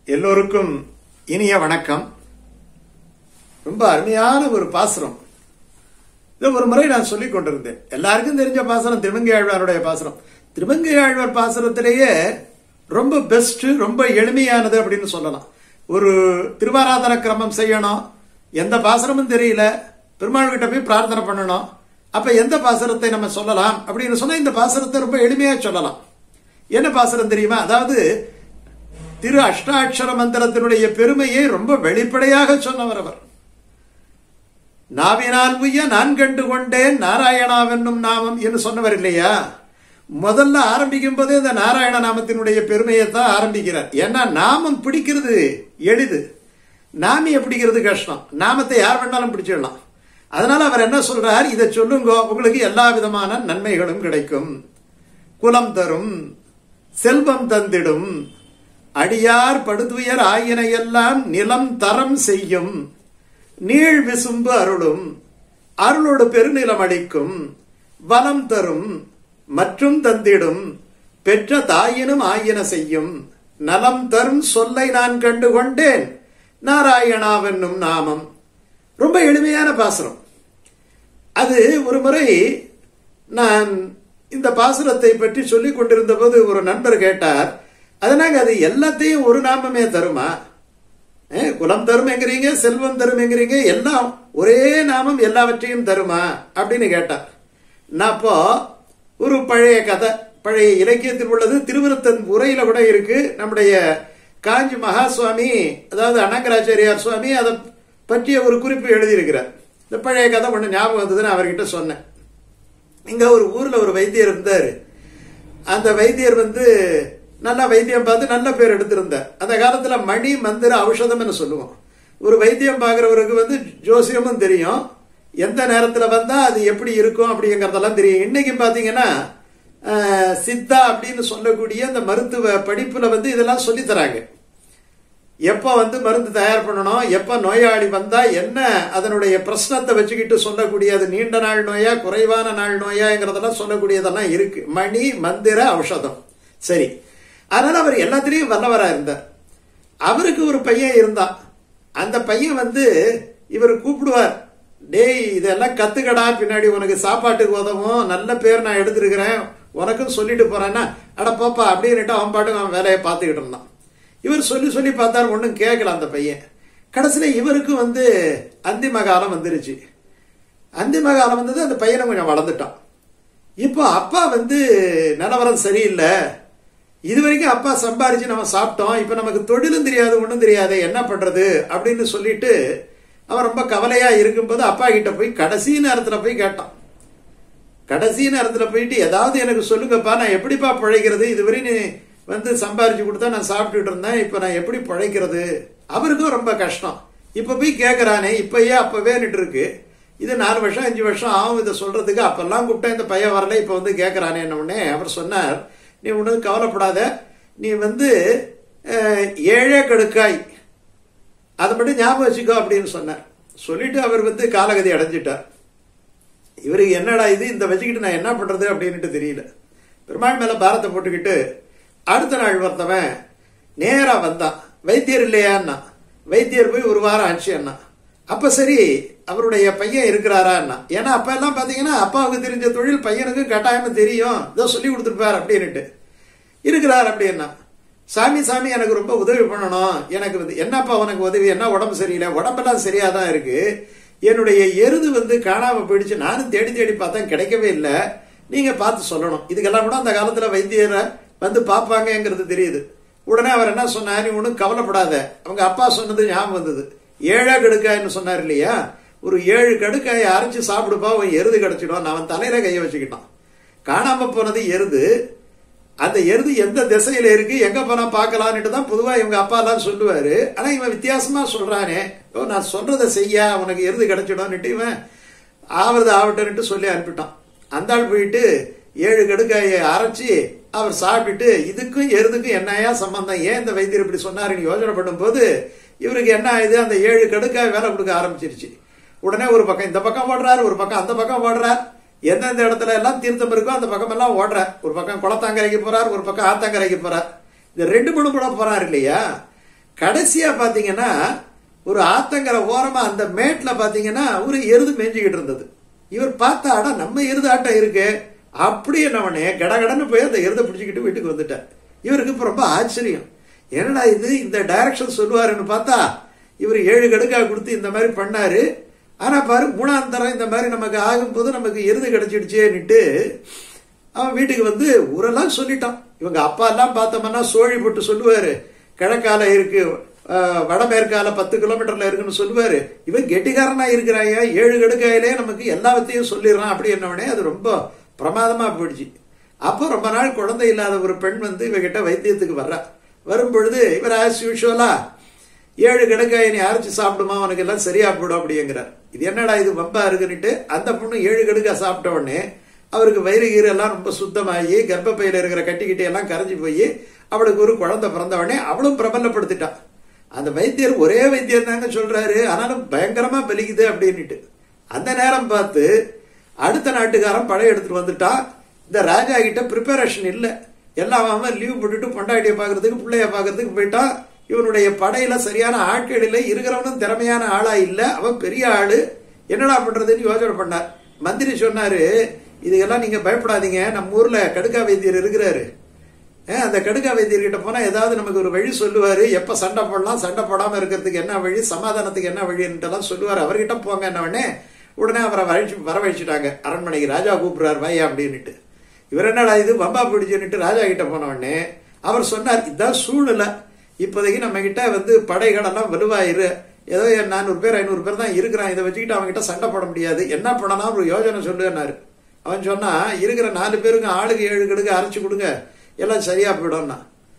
எல்லோருக்கும் இனிய வணக்கம் ரொம்ப அருமையான ஒரு பாசுரம் இதை ஒரு முறை நான் சொல்லிக் கொண்டிருந்தேன் எல்லாருக்கும் தெரிஞ்ச பாசுரம் திருமங்கை ஆழ்வாருடைய பாசுரம் திருமங்கை ஆழ்வார் பாசுரத்திலேயே ரொம்ப பெஸ்ட் ரொம்ப எளிமையானது அப்படின்னு சொல்லலாம் ஒரு திருவாராதன கிரமம் செய்யணும் எந்த பாசுரமும் தெரியல பெருமாள் கிட்ட போய் பிரார்த்தனை பண்ணணும் அப்ப எந்த பாசுரத்தை நம்ம சொல்லலாம் அப்படின்னு சொன்னா இந்த பாசுரத்தை ரொம்ப எளிமையா சொல்லலாம் என்ன பாசுரம் தெரியுமா அதாவது திரு அஷ்டாட்சர மந்திரத்தினுடைய பெருமையை ரொம்ப வெளிப்படையாக சொன்னவர் அவர் நாவினால் உய்ய நான் கண்டு கொண்டேன் நாராயணாவென்னும் நாமம் என்று சொன்னவர் இல்லையா முதல்ல ஆரம்பிக்கும் போதே இந்த நாராயண நாமத்தினுடைய பெருமையை தான் ஆரம்பிக்கிறார் ஏன்னா நாமம் பிடிக்கிறது எளிது நாமிய பிடிக்கிறது கஷ்டம் நாமத்தை யார் வேணாலும் பிடிச்சிடலாம் அதனால அவர் என்ன சொல்றார் இதை சொல்லுங்க உங்களுக்கு எல்லா விதமான நன்மைகளும் கிடைக்கும் குலம் தரும் செல்வம் தந்திடும் அடியார் படுதுயர் ஆயினையெல்லாம் நிலம் தரம் செய்யும் நீள் விசும்பு அருளும் அருளோடு பெருநிலம் அளிக்கும் வலம் தரும் மற்றும் தந்திடும் பெற்ற தாயினும் ஆயின செய்யும் நலம் தரும் சொல்லை நான் கண்டு கொண்டேன் நாராயணாவென்னும் நாமம் ரொம்ப எளிமையான பாசுரம் அது ஒரு முறை நான் இந்த பாசுரத்தை பற்றி சொல்லிக் கொண்டிருந்த போது ஒரு நண்பர் கேட்டார் அதனால அது எல்லாத்தையும் ஒரு நாமமே தருமா குலம் தரும் எங்கிறீங்க செல்வம் தரும் எங்கிறீங்க எல்லாம் ஒரே நாமம் எல்லாவற்றையும் தருமா அப்படின்னு கேட்டார் நான் அப்போ ஒரு பழைய கதை பழைய இலக்கியத்தில் உள்ளது திருவிருத்தன் உரையில கூட இருக்கு நம்முடைய காஞ்சி மகா சுவாமி அதாவது அனங்கராச்சாரியார் சுவாமி அதை பற்றிய ஒரு குறிப்பு எழுதியிருக்கிறார் இந்த பழைய கதை ஒன்று ஞாபகம் வந்ததுன்னு அவர்கிட்ட சொன்னேன் இங்க ஒரு ஊர்ல ஒரு வைத்தியர் இருந்தார் அந்த வைத்தியர் வந்து நல்லா வைத்தியம் பார்த்து நல்ல பேர் எடுத்திருந்தார் அந்த காலத்துல மணி மந்திர ஔஷதம்னு சொல்லுவோம் ஒரு வைத்தியம் பார்க்குறவருக்கு வந்து ஜோசியமும் தெரியும் எந்த நேரத்துல வந்தா அது எப்படி இருக்கும் அப்படிங்கிறதெல்லாம் தெரியும் இன்னைக்கு பாத்தீங்கன்னா சித்தா அப்படின்னு சொல்லக்கூடிய அந்த மருத்துவ படிப்புல வந்து இதெல்லாம் சொல்லி தராங்க எப்போ வந்து மருந்து தயார் பண்ணணும் எப்போ நோயாளி வந்தா என்ன அதனுடைய பிரச்சனத்தை வச்சுக்கிட்டு சொல்லக்கூடிய அது நீண்ட நாள் நோயா குறைவான நாள் நோயாங்கிறதெல்லாம் சொல்லக்கூடியதெல்லாம் இருக்கு மணி மந்திர ஔஷதம் சரி அதனால அவர் எல்லாத்திலையும் வல்லவரா இருந்தார் அவருக்கு ஒரு பையன் இருந்தான் அந்த பையன் வந்து இவர் கூப்பிடுவார் டேய் இதெல்லாம் கத்துக்கடா பின்னாடி உனக்கு சாப்பாட்டுக்கு உதவும் நல்ல பேர் நான் எடுத்திருக்கிறேன் உனக்கும் சொல்லிட்டு போறேன்னா அட போப்பா அப்படின்னுட்டு அவன் பாட்டுக்கு அவன் வேலையை பார்த்துக்கிட்டு இருந்தான் இவர் சொல்லி சொல்லி பார்த்தார் ஒன்றும் கேட்கல அந்த பையன் கடைசியில் இவருக்கும் வந்து அந்திம காலம் வந்துருச்சு அந்திம காலம் வந்தது அந்த பையனை கொஞ்சம் வளர்ந்துட்டான் இப்போ அப்பா வந்து நிலவரம் சரியில்லை இது வரைக்கும் அப்பா சம்பாரிச்சு நம்ம சாப்பிட்டோம் இப்போ நமக்கு தொழிலும் தெரியாது ஒன்றும் தெரியாது என்ன பண்றது அப்படின்னு சொல்லிட்டு அவன் ரொம்ப கவலையா இருக்கும்போது அப்பா கிட்ட போய் கடைசி நேரத்தில் போய் கேட்டான் கடைசி நேரத்தில் போயிட்டு ஏதாவது எனக்கு சொல்லுங்கப்பா நான் எப்படிப்பா பிழைக்கிறது இதுவரை நீ வந்து சம்பாரிச்சு கொடுத்தா நான் சாப்பிட்டுட்டு இருந்தேன் இப்போ நான் எப்படி பிழைக்கிறது அவருக்கும் ரொம்ப கஷ்டம் இப்போ போய் கேட்குறானே இப்பயே அப்பவேன்னுட்டு இருக்கு இது நாலு வருஷம் அஞ்சு வருஷம் ஆகும் இதை சொல்றதுக்கு அப்பெல்லாம் கூப்பிட்டா இந்த பையன் வரல இப்போ வந்து கேட்குறானே உடனே அவர் சொன்னார் நீ ஒன்றும் கவலைப்படாத நீ வந்து ஏழே கடுக்காய் அதை மட்டும் ஞாபகம் வச்சுக்கோ அப்படின்னு சொன்னார் சொல்லிட்டு அவர் வந்து காலகதி அடைஞ்சிட்டார் இவருக்கு என்னடா இது இந்த வச்சுக்கிட்டு நான் என்ன பண்றது அப்படின்ட்டு தெரியல பெருமாள் மேல பாரத்தை போட்டுக்கிட்டு அடுத்த நாள் ஒருத்தவன் நேரா வந்தான் வைத்தியர் இல்லையான்னா வைத்தியர் போய் ஒரு வாரம் ஆச்சு அண்ணா அப்ப சரி அவருடைய பையன் இருக்கிறாரா அண்ணா ஏன்னா அப்ப எல்லாம் பாத்தீங்கன்னா அப்பாவுக்கு தெரிஞ்ச தொழில் பையனுக்கு கட்டாயமா தெரியும் இதோ சொல்லி கொடுத்துருப்பார் அப்படின்னுட்டு இருக்கிறார் அப்படின்னா சாமி சாமி எனக்கு ரொம்ப உதவி பண்ணணும் எனக்கு வந்து என்னப்பா உனக்கு உதவி என்ன உடம்பு சரியில்லை உடம்பெல்லாம் சரியா தான் இருக்கு என்னுடைய எருது வந்து காணாம போயிடுச்சு நானும் தேடி தேடி பார்த்தேன் கிடைக்கவே இல்லை நீங்க பார்த்து சொல்லணும் இதுக்கெல்லாம் கூட அந்த காலத்துல வைத்தியரை வந்து பார்ப்பாங்கங்கிறது தெரியுது உடனே அவர் என்ன சொன்னார் நீ ஒன்றும் கவலைப்படாத அவங்க அப்பா சொன்னது ஞாபகம் வந்தது ஏழா கடுக்காய்னு சொன்னார் இல்லையா ஒரு ஏழு கடுக்காயை அரைச்சு சாப்பிடுப்பா அவன் எருது கிடைச்சிடும் அவன் தலையில கைய வச்சுக்கிட்டான் காணாம போனது எருது அந்த எருது எந்த திசையில இருக்கு எங்க போனா பார்க்கலான்ட்டு தான் பொதுவா இவங்க அப்பா எல்லாம் சொல்லுவாரு ஆனா இவன் வித்தியாசமா சொல்றானே ஓ நான் சொல்றதை செய்ய உனக்கு எருது கிடைச்சிடும்னுட்டு இவன் ஆவறது ஆகட்டும்னுட்டு சொல்லி அனுப்பிட்டான் அந்த ஆள் போயிட்டு ஏழு கடுக்காயை அரைச்சி அவர் சாப்பிட்டுட்டு இதுக்கும் எருதுக்கும் என்னையா சம்பந்தம் ஏன் இந்த வைத்தியர் இப்படி சொன்னாருன்னு யோசனை பண்ணும்போது இவருக்கு என்ன ஆயுது அந்த ஏழு கடுக்காய் வேலை கொடுக்க ஆரம்பிச்சிருச்சு உடனே ஒரு பக்கம் இந்த பக்கம் ஓடுறாரு ஒரு பக்கம் அந்த பக்கம் ஓடுறார் எந்தெந்த இடத்துல எல்லாம் தீர்த்தம் இருக்கோ அந்த பக்கம் எல்லாம் ஓடுறார் ஒரு பக்கம் குளத்தாங்கரைக்கு போறார் ஒரு பக்கம் ஆத்தாங்கரைக்கு போறார் இந்த ரெண்டு மூணு கூட போறார் இல்லையா கடைசியா பாத்தீங்கன்னா ஒரு ஆத்தங்கரை ஓரமா அந்த மேட்ல பாத்தீங்கன்னா ஒரு எருது மேய்ஞ்சுக்கிட்டு இருந்தது இவர் பார்த்தா அட நம்ம எருது ஆட்டம் இருக்கு அப்படி என்னவனே கடகடன்னு போய் அந்த எருதை பிடிச்சிக்கிட்டு வீட்டுக்கு வந்துட்டார் இவருக்கு இப்ப ரொம்ப ஆச்சரியம் என்னடா இது இந்த டைரக்ஷன் சொல்லுவாருன்னு பார்த்தா இவர் ஏழு கடுக்கா கொடுத்து இந்த மாதிரி பண்ணாரு ஆனா பாரு மூணாம் தரம் இந்த மாதிரி நமக்கு ஆகும்போது நமக்கு எருது கிடைச்சிடுச்சேன்னுட்டு அவன் வீட்டுக்கு வந்து ஊரெல்லாம் சொல்லிட்டான் இவங்க அப்பா எல்லாம் பார்த்தோம்னா சோழி போட்டு சொல்லுவாரு கிழக்கால இருக்கு அஹ், வடமேற்கால பத்து கிலோமீட்டர்ல இருக்குன்னு சொல்லுவாரு இவன் கெட்டிக்காரனா இருக்கிறாயா ஏழு கடுக்காயிலே நமக்கு எல்லாத்தையும் சொல்லிடுறான் அப்படி என்னவனே அது ரொம்ப பிரமாதமா போயிடுச்சு அப்போ ரொம்ப நாள் குழந்தை இல்லாத ஒரு பெண் வந்து இவகிட்ட வைத்தியத்துக்கு வர்றா வரும் பொழுது இவர் ஆஸ் யூஷுவலா ஏழு கிடக்காய் நீ அரைச்சு சாப்பிடுமா உனக்கு எல்லாம் சரியா போடும் அப்படிங்கிறார் இது என்னடா இது வம்பா இருக்குன்னுட்டு அந்த பொண்ணு ஏழு கடுக்கா சாப்பிட்ட உடனே அவருக்கு வயிறு கீறு எல்லாம் ரொம்ப சுத்தமாகி கர்ப்பப்பையில இருக்கிற கட்டிக்கிட்டி எல்லாம் கரைஞ்சு போய் அவளுக்கு ஒரு குழந்தை பிறந்த உடனே அவளும் பிரபலப்படுத்திட்டான் அந்த வைத்தியர் ஒரே வைத்தியர் தாங்க சொல்றாரு ஆனாலும் பயங்கரமா பலிக்குது அப்படின்னுட்டு அந்த நேரம் பார்த்து அடுத்த நாட்டுக்காரன் படம் எடுத்துட்டு வந்துட்டான் இந்த ராஜா கிட்ட ப்ரிப்பரேஷன் இல்லை எல்லாம் அவன் லீவ் போட்டுட்டு பொண்டாட்டியை பார்க்கறதுக்கு பிள்ளைய பார்க்கறதுக்கு போயிட்டான் இவனுடைய படையில சரியான ஆட்கள் இல்லை இருக்கிறவனும் திறமையான ஆளா இல்ல அவன் பெரிய ஆளு என்னடா பண்றதுன்னு யோசனை பண்ணார் மந்திரி சொன்னாரு இதுக்கெல்லாம் நீங்க பயப்படாதீங்க நம்ம ஊர்ல கடுக்கா வைத்தியர் இருக்கிறாரு ஏன் அந்த கடுக்கா வைத்தியர்கிட்ட போனா ஏதாவது நமக்கு ஒரு வழி சொல்லுவாரு எப்ப சண்டை போடலாம் சண்டை போடாம இருக்கிறதுக்கு என்ன வழி சமாதானத்துக்கு என்ன வழின்ட்டு எல்லாம் சொல்லுவாரு அவர்கிட்ட போங்க என்ன உடனே உடனே அவரை வரவழைச்சு வரவழைச்சிட்டாங்க அரண்மனைக்கு ராஜா கூப்பிடுறாரு வாயா அப்படின்னுட்டு இவர் என்னடா இது வம்பா பிடிச்சுன்னுட்டு ராஜா கிட்ட போன உடனே அவர் சொன்னார் இதான் சூழ்நிலை இப்போதைக்கு நம்ம கிட்ட வந்து படைகள் எல்லாம் வலுவாயிரு ஏதோ நானூறு பேர் ஐநூறு பேர் தான் இருக்கிறான் இதை வச்சுக்கிட்டு அவங்க கிட்ட சண்டை போட முடியாது என்ன பண்ணலாம் ஒரு யோசனை சொல்லுன்னாரு அவன் சொன்னா இருக்கிற நாலு பேருக்கு ஆளுக்கு ஏழு கடுக்கு அரைச்சு கொடுங்க எல்லாம் சரியா போயிடும்னா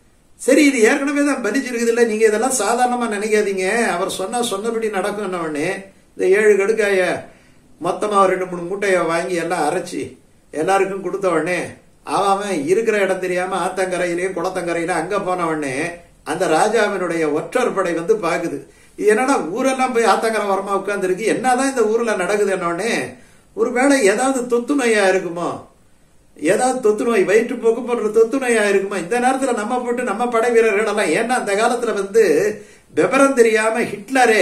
சரி இது ஏற்கனவே தான் பலிச்சிருக்குது இல்ல நீங்க இதெல்லாம் சாதாரணமா நினைக்காதீங்க அவர் சொன்னா சொன்னபடி நடக்கும் உடனே இந்த ஏழு கடுக்காய மொத்தமா ஒரு ரெண்டு மூணு மூட்டைய வாங்கி எல்லாம் அரைச்சி எல்லாருக்கும் கொடுத்த உடனே அவன் அவன் இருக்கிற இடம் தெரியாம ஆத்தங்கரையிலயும் குளத்தங்கரையில அங்க போன உடனே அந்த ராஜாவினுடைய ஒற்றர் படை வந்து பாக்குது இது என்னடா ஊரெல்லாம் போய் ஆத்தங்கரை வரமா உட்கார்ந்துருக்கு என்னதான் இந்த ஊர்ல நடக்குது உடனே ஒருவேளை ஏதாவது தொத்து நோயா இருக்குமோ ஏதாவது தொத்து நோய் வயிற்றுப்போக்கு போன்ற தொத்து நோயா இருக்குமா இந்த நேரத்துல நம்ம போட்டு நம்ம படை வீரர்கள் எல்லாம் ஏன்னா அந்த காலத்துல வந்து விவரம் தெரியாம ஹிட்லரே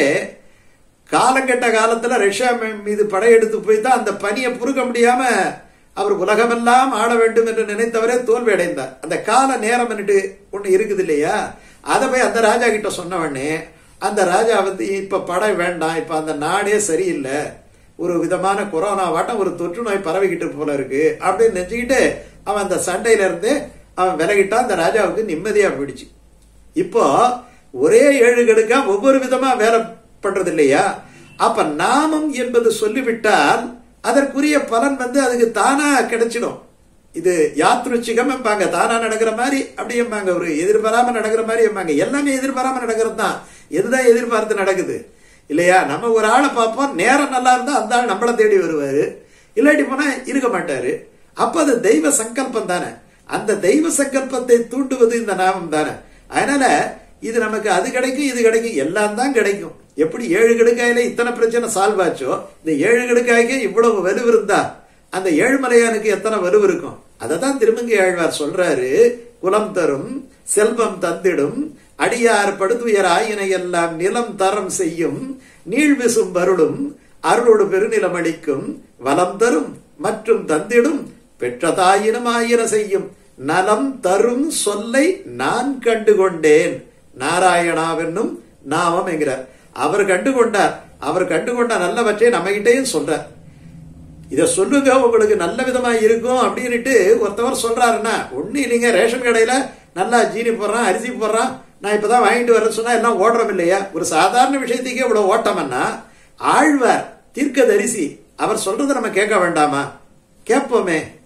காலங்கெட்ட காலத்துல ரஷ்யா மீ- மீது படையெடுத்து போய் தான் அந்த பனியை பொறுக்க முடியாம அவர் உலகமெல்லாம் ஆள வேண்டும் என்று நினைத்தவரே தோல்வி அடைந்தார் அந்த கால நேரம் ஒண்ணு இருக்குது இல்லையா அதை போய் அந்த ராஜா கிட்ட சொன்ன உடனே அந்த ராஜா வந்து இப்ப படை வேண்டாம் இப்ப அந்த நாடே சரியில்லை ஒரு விதமான கொரோனா வாட்டம் ஒரு தொற்று நோய் பரவிக்கிட்டு போல இருக்கு அப்படின்னு நினைச்சுக்கிட்டு அவன் அந்த சண்டையில இருந்து அவன் விலகிட்டான் அந்த ராஜாவுக்கு நிம்மதியா போயிடுச்சு இப்போ ஒரே ஏழு கடுக்கா ஒவ்வொரு விதமா வேலை பண்றது இல்லையா அப்ப நாமம் என்பது சொல்லிவிட்டால் அதற்குரிய பலன் வந்து அதுக்கு தானா கிடைச்சிடும் இது யாத்ருச்சிகம் எம்பாங்க தானா நடக்கிற மாதிரி அப்படி எம்பாங்க ஒரு எதிர்பாராம நடக்கிற மாதிரி எம்பாங்க எல்லாமே எதிர்பாராம நடக்கிறது தான் எதுதான் எதிர்பார்த்து நடக்குது இல்லையா நம்ம ஒரு ஆளை பார்ப்போம் நேரம் நல்லா இருந்தா அந்த ஆள் நம்மளை தேடி வருவாரு இல்லாட்டி போனா இருக்க மாட்டாரு அப்ப அது தெய்வ சங்கல்பம் தானே அந்த தெய்வ சங்கல்பத்தை தூண்டுவது இந்த நாமம் தானே அதனால இது நமக்கு அது கிடைக்கும் இது கிடைக்கும் எல்லாம் தான் கிடைக்கும் எப்படி ஏழு கடுக்காயில இத்தனை பிரச்சனை சால்வ் ஆச்சோ இந்த ஏழு கடுக்காய்க்கு இவ்வளவு வலு இருந்தா அந்த ஏழ்மலையானுக்கு எத்தனை வலு இருக்கும் அதை தான் திருமங்கி ஆழ்வார் சொல்றாரு குலம் தரும் செல்வம் தந்திடும் அடியார் படுத்துயர் ஆயினை எல்லாம் நிலம் தரம் செய்யும் நீழ்விசும் வருளும் அருளோடு பெருநிலம் அளிக்கும் வலம் தரும் மற்றும் தந்திடும் பெற்ற தாயினும் ஆயிர செய்யும் நலம் தரும் சொல்லை நான் கண்டுகொண்டேன் நாராயணாவென்னும் நாமம் என்கிறார் அவர் கண்டுகொண்டார் அவர் கண்டுகொண்ட நல்லவற்றை நம்மகிட்டயும் சொல்றார் இத சொல்லுங்க உங்களுக்கு நல்ல விதமா இருக்கும் அப்படின்னுட்டு ஒருத்தவர் சொல்றாருன்னா ஒண்ணு இல்லைங்க ரேஷன் கடையில நல்லா ஜீனி போடுறான் அரிசி போடுறான் நான் இப்பதான் வாங்கிட்டு வரேன்னு சொன்னா எல்லாம் ஓடுறோம் இல்லையா ஒரு சாதாரண விஷயத்துக்கே இவ்வளவு ஓட்டம்னா ஆழ்வார் தீர்க்கதரிசி அவர் சொல்றதை நம்ம கேட்க வேண்டாமா கேட்போமே